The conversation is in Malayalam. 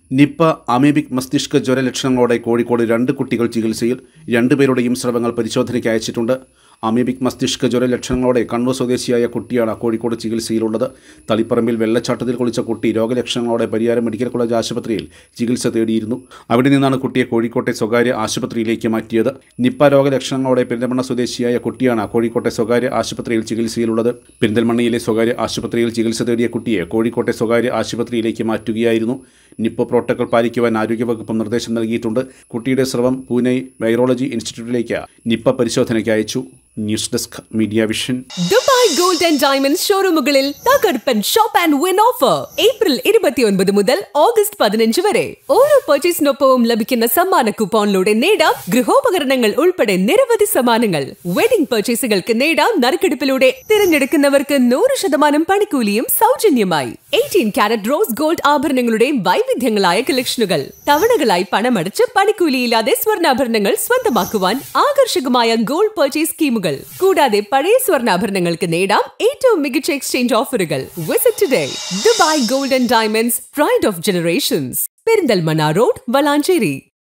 നിപ്പ അമീബിക് മസ്തിഷ്ക ജ്വര ലക്ഷണങ്ങളോടെ കോഴിക്കോട് രണ്ട് കുട്ടികൾ ചികിത്സയിൽ രണ്ടുപേരുടെയും സ്രവങ്ങൾ പരിശോധനയ്ക്ക് അയച്ചിട്ടുണ്ട് അമീബിക് മസ്തിഷ്ക ജ്വര ലക്ഷണങ്ങളോടെ കണ്ണൂർ സ്വദേശിയായ കുട്ടിയാണ് കോഴിക്കോട് ചികിത്സയിലുള്ളത് തളിപ്പറമ്പിൽ വെള്ളച്ചാട്ടത്തിൽ കുളിച്ച കുട്ടി രോഗലക്ഷണങ്ങളോടെ പരിയാരം മെഡിക്കൽ കോളേജ് ആശുപത്രിയിൽ ചികിത്സ തേടിയിരുന്നു അവിടെ നിന്നാണ് കുട്ടിയെ കോഴിക്കോട്ടെ സ്വകാര്യ ആശുപത്രിയിലേക്ക് മാറ്റിയത് നിപ്പ രോഗലക്ഷണങ്ങളോടെ പെരിന്തൽമണ്ണ സ്വദേശിയായ കുട്ടിയാണ് കോഴിക്കോട്ടെ സ്വകാര്യ ആശുപത്രിയിൽ ചികിത്സയിലുള്ളത് പെരിന്തൽമണ്ണയിലെ സ്വകാര്യ ആശുപത്രിയിൽ ചികിത്സ തേടിയ കുട്ടിയെ കോഴിക്കോട്ടെ സ്വകാര്യ ആശുപത്രിയിലേക്ക് മാറ്റുകയായിരുന്നു നിപ്പ പ്രോട്ടോകോൾ പാലിക്കുവാൻ ആരോഗ്യവകുപ്പ് നിർദ്ദേശം നൽകിയിട്ടുണ്ട് കുട്ടിയുടെ സ്രവം പൂനെ വൈറോളജി ഇൻസ്റ്റിറ്റ്യൂട്ടിലേക്ക് നിപ്പ പരിശോധനയ്ക്ക് അയച്ചു news desk media vision Dubai gold and diamonds ഷോറൂമുകളിൽ തകർപ്പൻ shop and win offer April ഇരുപത്തിയൊൻപത് മുതൽ ഓഗസ്റ്റ് പതിനഞ്ച് വരെ ഓരോ പർച്ചേസിനൊപ്പവും ലഭിക്കുന്ന സമ്മാന കൂപ്പോണിലൂടെ നേടാം ഗൃഹോപകരണങ്ങൾ ഉൾപ്പെടെ നിരവധി സമ്മാനങ്ങൾ വെഡിംഗ് പർച്ചേസുകൾക്ക് നേടാം നറുക്കെടുപ്പിലൂടെ തിരഞ്ഞെടുക്കുന്നവർക്ക് നൂറ് ശതമാനം പണിക്കൂലിയും സൗജന്യമായി എയ്റ്റീൻ കാരറ്റ് റോസ് ഗോൾഡ് ആഭരണങ്ങളുടെ വൈവിധ്യങ്ങളായ കളക്ഷനുകൾ തവണകളായി പണമടച്ച് പണിക്കൂലിയില്ലാതെ സ്വർണ്ണാഭരണങ്ങൾ സ്വന്തമാക്കുവാൻ ആകർഷകമായ ഗോൾഡ് പർച്ചേസ് സ്കീമുകൾ കൂടാതെ പഴയ സ്വർണ്ണാഭരണങ്ങൾക്ക് നേടാം ഏറ്റവും മികച്ച എക്സ്ചേഞ്ച് ഓഫറുകൾ visit today Dubai gold and diamonds pride of generations Perinthalmanna road Valanchery